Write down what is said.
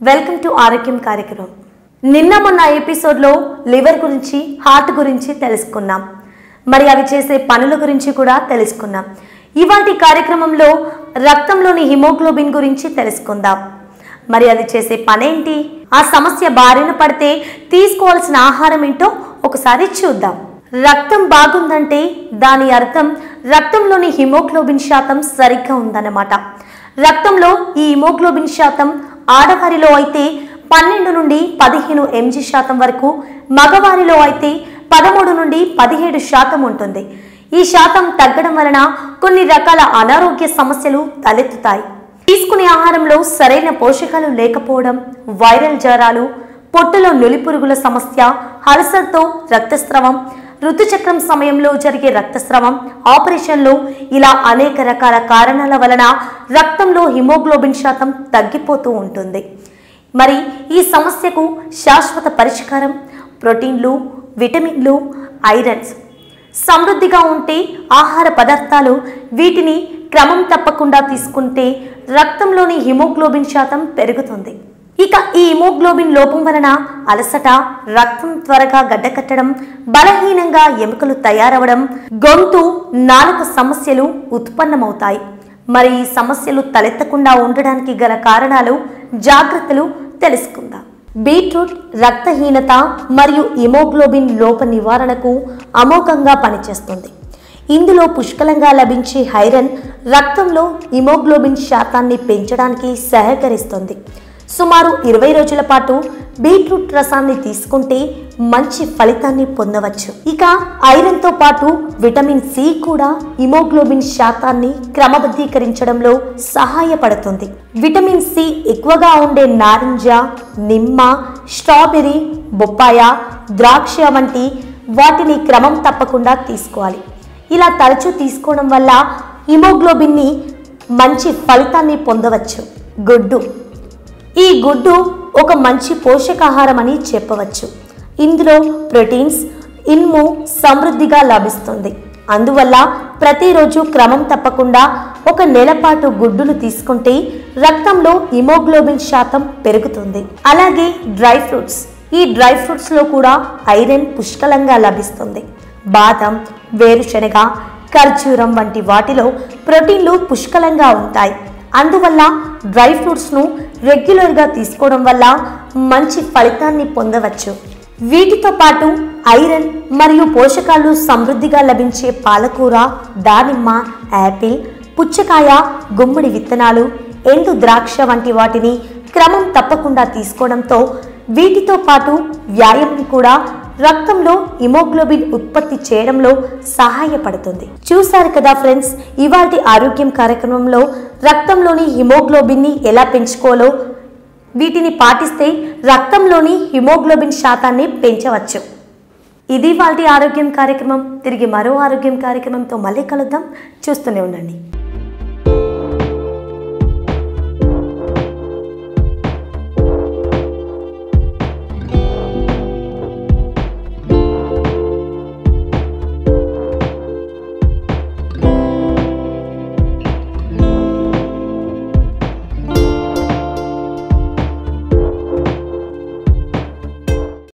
welcome to ఆరోగ్యం కార్యక్రమం నిన్న మొన్న ఎపిసోడ్లో లివర్ గురించి హార్ట్ గురించి తెలుసుకున్నాం మరి అవి చేసే పనుల గురించి కూడా తెలుసుకున్నాం ఇవాటి కార్యక్రమంలో రక్తంలోని హిమోగ్లోబిన్ గురించి తెలుసుకుందాం మరి అది చేసే పనేంటి ఆ సమస్య బారిన పడితే తీసుకోవాల్సిన ఆహారం ఏంటో ఒకసారి చూద్దాం రక్తం బాగుందంటే దాని అర్థం రక్తంలోని హిమోగ్లోబిన్ శాతం సరిగ్గా ఉందన్నమాట రక్తంలో ఈ హిమోగ్లోబిన్ శాతం ఆడవారిలో అయితే పన్నెండు నుండి పదిహేను ఎంజీ శాతం వరకు మగవారిలో అయితే పదమూడు నుండి పదిహేడు శాతం ఉంటుంది ఈ శాతం తగ్గడం వలన కొన్ని రకాల అనారోగ్య సమస్యలు తలెత్తుతాయి తీసుకునే ఆహారంలో సరైన పోషకాలు లేకపోవడం వైరల్ జ్వరాలు పొట్టులో నులిపురుగుల సమస్య అల్సర్తో రక్తస్రావం ఋతుచక్రం సమయంలో జరిగే రక్తస్రావం ఆపరేషన్లు ఇలా అనేక రకాల కారణాల వలన రక్తంలో హిమోగ్లోబిన్ శాతం తగ్గిపోతూ ఉంటుంది మరి ఈ సమస్యకు శాశ్వత పరిష్కారం ప్రోటీన్లు విటమిన్లు ఐరన్స్ సమృద్ధిగా ఉంటే ఆహార పదార్థాలు వీటిని క్రమం తప్పకుండా తీసుకుంటే రక్తంలోని హిమోగ్లోబిన్ శాతం పెరుగుతుంది ఇక ఈ హిమోగ్లోబిన్ లోపం వలన అలసట రక్తం త్వరగా గడ్డకట్టడం బలహీనంగా ఎముకలు తయారవడం గొంతు నాలుక సమస్యలు ఉత్పన్నమవుతాయి మరి ఈ సమస్యలు తలెత్తకుండా ఉండడానికి గల కారణాలు జాగ్రత్తలు తెలుసుకుందాం బీట్రూట్ రక్తహీనత మరియు హిమోగ్లోబిన్ లోప నివారణకు అమోఘంగా పనిచేస్తుంది ఇందులో పుష్కలంగా లభించే ఐరన్ రక్తంలో హిమోగ్లోబిన్ శాతాన్ని పెంచడానికి సహకరిస్తుంది సుమారు ఇరవై రోజుల పాటు బీట్రూట్ రసాన్ని తీసుకుంటే మంచి ఫలితాన్ని పొందవచ్చు ఇక ఐరన్తో పాటు విటమిన్ సి కూడా హిమోగ్లోబిన్ శాతాన్ని క్రమబద్ధీకరించడంలో సహాయపడుతుంది విటమిన్ సి ఎక్కువగా ఉండే నారింజ నిమ్మ స్ట్రాబెర్రీ బొప్పాయ ద్రాక్ష వంటి వాటిని క్రమం తప్పకుండా తీసుకోవాలి ఇలా తరచూ తీసుకోవడం వల్ల హిమోగ్లోబిన్ని మంచి ఫలితాన్ని పొందవచ్చు గుడ్డు ఈ గుడ్డు ఒక మంచి పోషకాహారం అని చెప్పవచ్చు ఇందులో ప్రోటీన్స్ ఇన్ము సమృద్ధిగా లభిస్తుంది అందువల్ల ప్రతిరోజు క్రమం తప్పకుండా ఒక నెల పాటు గుడ్డును తీసుకుంటే రక్తంలో హిమోగ్లోబిన్ శాతం పెరుగుతుంది అలాగే డ్రై ఫ్రూట్స్ ఈ డ్రై ఫ్రూట్స్లో కూడా ఐరన్ పుష్కలంగా లభిస్తుంది బాదం వేరుశనగ ఖర్జూరం వంటి వాటిలో ప్రోటీన్లు పుష్కలంగా ఉంటాయి అందువల్ల డ్రై ఫ్రూట్స్ను రెగ్యులర్గా తీసుకోవడం వల్ల మంచి ఫలితాన్ని పొందవచ్చు వీటితో పాటు ఐరన్ మరియు పోషకాలు సమృద్ధిగా లభించే పాలకూర దానిమ్మ యాపిల్ పుచ్చకాయ గుమ్మడి విత్తనాలు ఎండు ద్రాక్ష వంటి వాటిని క్రమం తప్పకుండా తీసుకోవడంతో వీటితో పాటు వ్యాయామం కూడా రక్తంలో హిమోగ్లోబిన్ ఉత్పత్తి చేయడంలో సహాయపడుతుంది చూశారు కదా ఫ్రెండ్స్ ఇవాటి ఆరోగ్యం కార్యక్రమంలో రక్తంలోని హిమోగ్లోబిన్ని ఎలా పెంచుకోవాలో వీటిని పాటిస్తే రక్తంలోని హిమోగ్లోబిన్ శాతాన్ని పెంచవచ్చు ఇది వాటి ఆరోగ్యం కార్యక్రమం తిరిగి మరో ఆరోగ్యం కార్యక్రమంతో మళ్ళీ కలుద్దాం చూస్తూనే ఉండండి